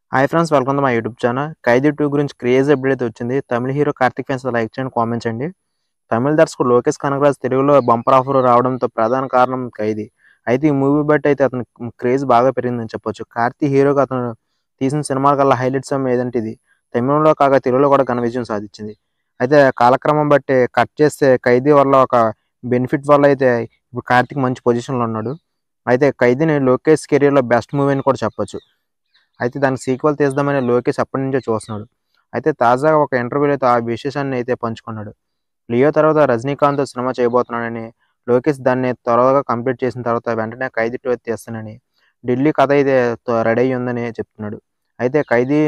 hi friends welcome to my YouTube channel Khaidi two గురించి craze update అయితే వచ్చింది తమిళ హీరో కార్తిక్ ఫ్యాన్స్ లైక్ చేయండి కామెంట్స్ అండి తమిళ దర్శకుడు లోకేష్ కనగరాజ్ తెలుగులో బంపర్ ఆఫర్ రావడంతో ప్రధాన కారణం ఖైదీ అయితే ఈ మూవీ బట్టి అయితే అతని క్రేజ్ బాగా పెరిగిందని చెప్పొచ్చు కార్తీ హీరోగా అతను తీసిన సినిమాల కల్లా హైలైట్స్ ఏదంటే ఇది తమిళంలో కాక తెలుగులో కూడా ఘన విజయం సాధించింది అయితే కాలక్రమం బట్టి కట్ చేస్తే ఖైదీ వల్ల ఒక బెనిఫిట్ వల్ల అయితే ఇప్పుడు కార్తీక్ మంచి పొజిషన్లో ఉన్నాడు అయితే ఖైదీని లోకేష్ కెరీర్లో బెస్ట్ మూవీ అని కూడా చెప్పొచ్చు అయితే దానికి సీక్వెల్ తీద్దామని లోకేష్ అప్పటి నుంచే చూస్తున్నాడు అయితే తాజాగా ఒక ఇంటర్వ్యూలో అయితే ఆ విశేషాన్ని అయితే పంచుకున్నాడు లియో తర్వాత రజనీకాంత్ సినిమా చేయబోతున్నాడని లోకేష్ దాన్ని త్వరగా కంప్లీట్ చేసిన తర్వాత వెంటనే ఖైదీ టూ అయితే తీస్తానని ఢిల్లీ కథ అయితే రెడీ అయ్యి ఉందని చెప్తున్నాడు అయితే ఖైదీ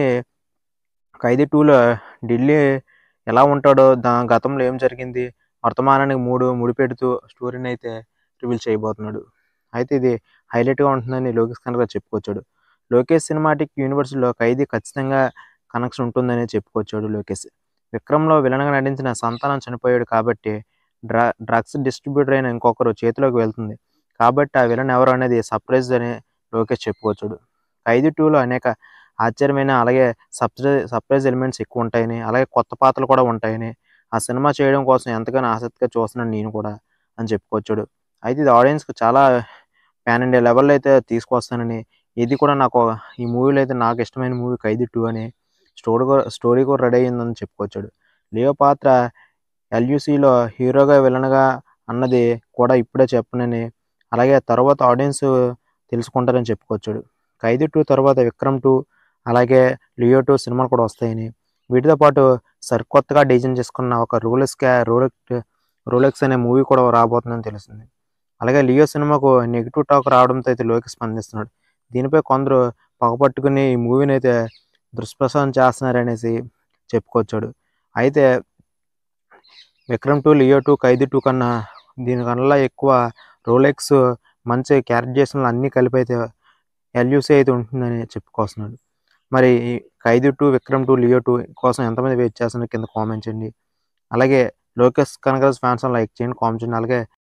ఖైదీ టూలో ఢిల్లీ ఎలా ఉంటాడో దా గతంలో ఏం జరిగింది వర్తమానానికి మూడు ముడిపెడుతూ స్టోరీని అయితే రివీల్ చేయబోతున్నాడు అయితే ఇది హైలైట్గా ఉంటుందని లోకేష్ కనుక చెప్పుకొచ్చాడు లోకేష్ సినిమాటిక్ యూనివర్స్లో ఖైదీ ఖచ్చితంగా కనెక్షన్ ఉంటుందని చెప్పుకొచ్చాడు లోకేష్ విక్రమ్లో విలన్గా నటించిన సంతానం చనిపోయాడు కాబట్టి డ్రా డ్రగ్స్ డిస్ట్రిబ్యూటర్ అయిన ఇంకొకరు చేతిలోకి వెళ్తుంది కాబట్టి ఆ విలన్ ఎవరు అనేది సర్ప్రైజ్ అని లోకేష్ చెప్పుకొచ్చాడు ఖైదీ టూలో అనేక ఆశ్చర్యమైన అలాగే సర్ప్రైజ్ సర్ప్రైజ్ ఎలిమెంట్స్ ఎక్కువ ఉంటాయని అలాగే కొత్త పాత్రలు కూడా ఉంటాయని ఆ సినిమా చేయడం కోసం ఎంతగానో ఆసక్తిగా చూస్తున్నాను నేను కూడా అని చెప్పుకొచ్చాడు అయితే ఇది ఆడియన్స్కి చాలా ప్యాన్ ఇండియా లెవెల్లో అయితే తీసుకొస్తానని ఇది కూడా నాకు ఈ మూవీలో అయితే నాకు ఇష్టమైన మూవీ ఖైదీ టూ అని స్టోరీ కూడా స్టోరీ కూడా రెడీ అయిందని చెప్పుకొచ్చాడు లియో పాత్ర ఎల్యూసీలో హీరోగా విలన్గా అన్నది కూడా ఇప్పుడే చెప్పనని అలాగే తర్వాత ఆడియన్స్ తెలుసుకుంటారని చెప్పుకొచ్చాడు ఖైదీ టూ తర్వాత విక్రమ్ టూ అలాగే లియో టూ సినిమాలు కూడా వస్తాయని వీటితో పాటు సరికొత్తగా డిజైన్ చేసుకున్న ఒక రోలెక్స్ క్యా రోలెక్స్ రోలెక్స్ అనే మూవీ కూడా రాబోతుందని తెలిసింది అలాగే లియో సినిమాకు నెగిటివ్ టాక్ రావడంతో అయితే లోకి స్పందిస్తున్నాడు దీనిపై కొందరు పగపట్టుకుని ఈ మూవీని అయితే దుష్ప్రచారం చేస్తున్నారనేసి చెప్పుకొచ్చాడు అయితే Vikram two Leo two Khaidi two కన్నా దీనికన్నా ఎక్కువ రోలెక్స్ మంచి క్యారెక్టరైజేషన్లు అన్నీ కలిపి అయితే ఎల్యూసీ అయితే ఉంటుందని చెప్పుకొస్తున్నాడు మరి ఈ Khaidi two Vikram two Leo two కోసం ఎంతమంది వెయిట్ చేస్తున్నారు కింద కామెంట్ చేయండి అలాగే లోకేష్ కనగరాజ్ ఫ్యాన్స్ లైక్ చేయండి కామెంట్ చేయండి అలాగే